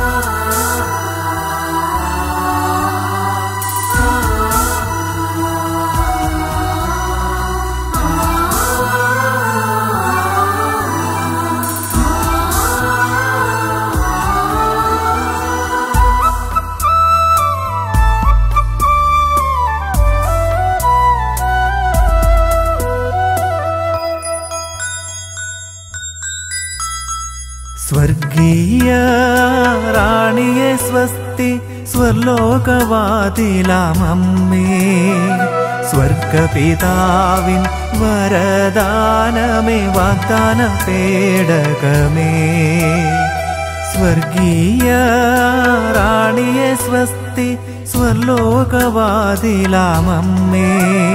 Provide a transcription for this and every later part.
സ്വർഗീയ റാണിയെ സ്വസ്തി സ്വർലോകവാതിലാമമ്മേ സ്വർഗപിതാവിൻ വരദാനമേ വാഗ്ദാന പേടകമേ സ്വർഗീയ റാണിയെ സ്വസ്തി സ്വർലോകവാതിലാമമ്മേ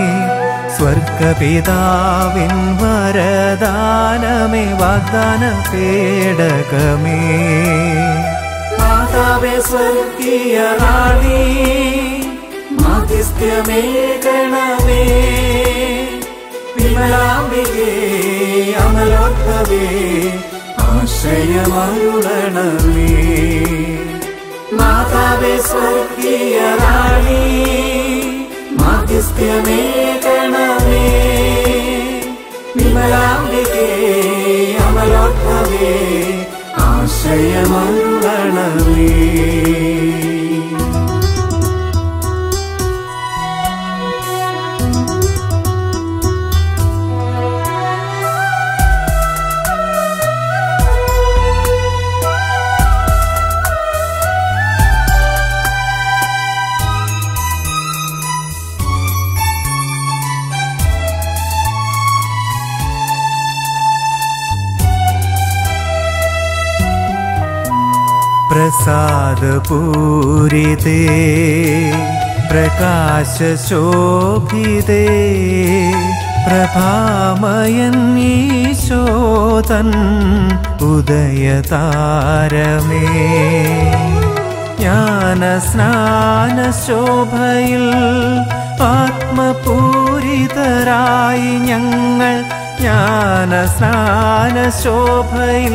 സ്വർഗപിതാവിൻ വരദാനമേ വാഗ്ദാന പേടകമേ മാതാവേ സ്വർഗീയ റാണി മാധ്യസ്ഥ്യമേ ഗണമേ വിമലാംബികേ അമലോദ്ഭവേ ആശ്രയമരുളണമേ മാതാവേ സ്വർഗീയ റാണി മാധ്യസ്ഥ്യമേ ഗണമേ വിമലാംബികേ അമലോദ്ഭവേ ആശ്രയമരുളണമേ प्रसादपूरिते प्रकाशशोभिते प्रभामयन्नीशोदन् उदयतारमे ജ്ഞാനസ്നാനശോഭയിൽ ആത്മപൂരിതരായി ഞങ്ങൾ ജ്ഞാനസ്നാനശോഭയിൽ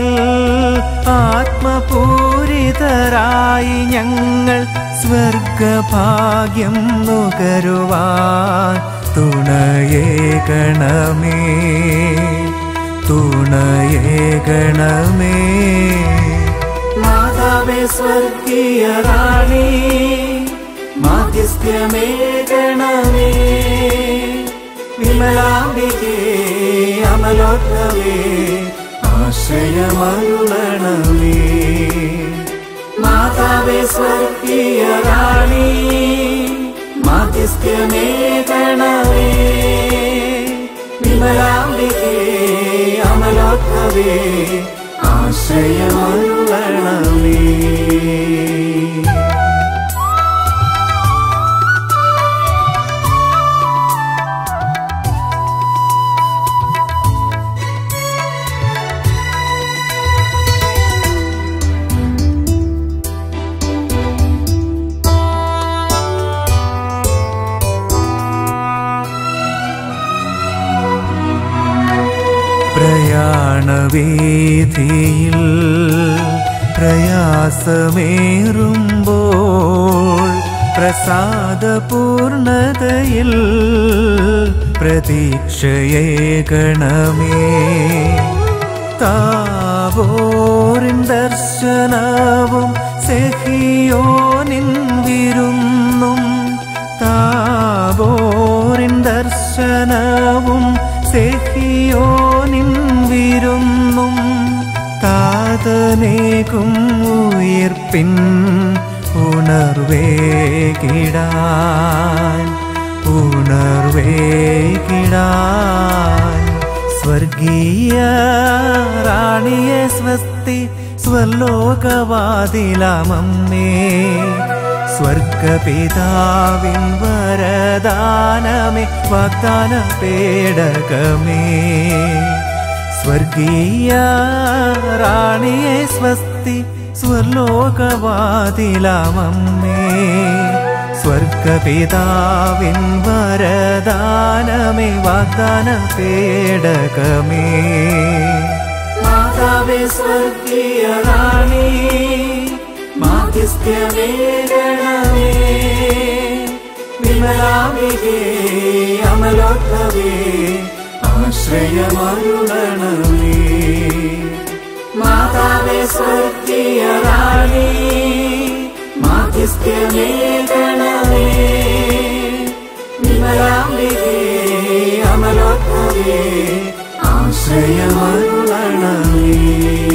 ആത്മപൂരിതരായി ഞങ്ങൾ സ്വർഗഭാഗ്യം നുകരുവാൻ തുണയേ ഗണമേ തുണയേ ഗണമേ മാതാവേ സ്വർഗീയ റാണി മാധ്യസ്ഥ്യമേ ഗണമേ വിമലാംബികേ അമലോദ്ഭവേ ആശ്രയമരുളണമേ മാതാവേ സ്വർഗീയ റാണി മാധ്യസ്ഥ്യമേ ഗണമേ വിമലാംബികേ അമലോദ്ഭവേ ആശ്രയമരുളണമേ പ്രയാണവേദിയിൽ പ്രയാസമേറുമ്പോൾ പ്രസാദപൂർണതയിൽ പ്രതീക്ഷയേ ഗണമേ താവോറിൻ ദർശനവും സെഹിയോനിൻ വിരുന്നും താവോറിൻ ദർശനവും സെഹിയോനിൻ വിരുന്നും താതനേകും ഉയിർപ്പിൻ ഉണർവേകിടാൻ ഉണർവേകിടാൻ സ്വർഗീയ റാണിയെ സ്വസ്തി സ്വർലോകവാതിലമമ്മേ സ്വർഗപിതാവിൻ വരദാനമേ വാഗ്ദാന പേടകമേ സ്വർഗീയ റാണിയെ സ്വസ്തി സ്വർലോകവാതിലമമ്മേ സ്വർഗപിതാവിൻ വരദാനമേ വാഗ്ദാന പേടകമേ മാതാവേ സ്വർഗീയ റാണി മാധ്യസ്ഥ്യമേകണമേ വിമലാമികേ അമലോത്ഭവേ ആശ്രയമരുളണമേ മാതാവേ സ്വർഗീയ റാണി മാധ്യസ്ഥ്യമേകണമേ വിമലാമികേ അമലോത്ഭവേ ആശ്രയമരുളണമേ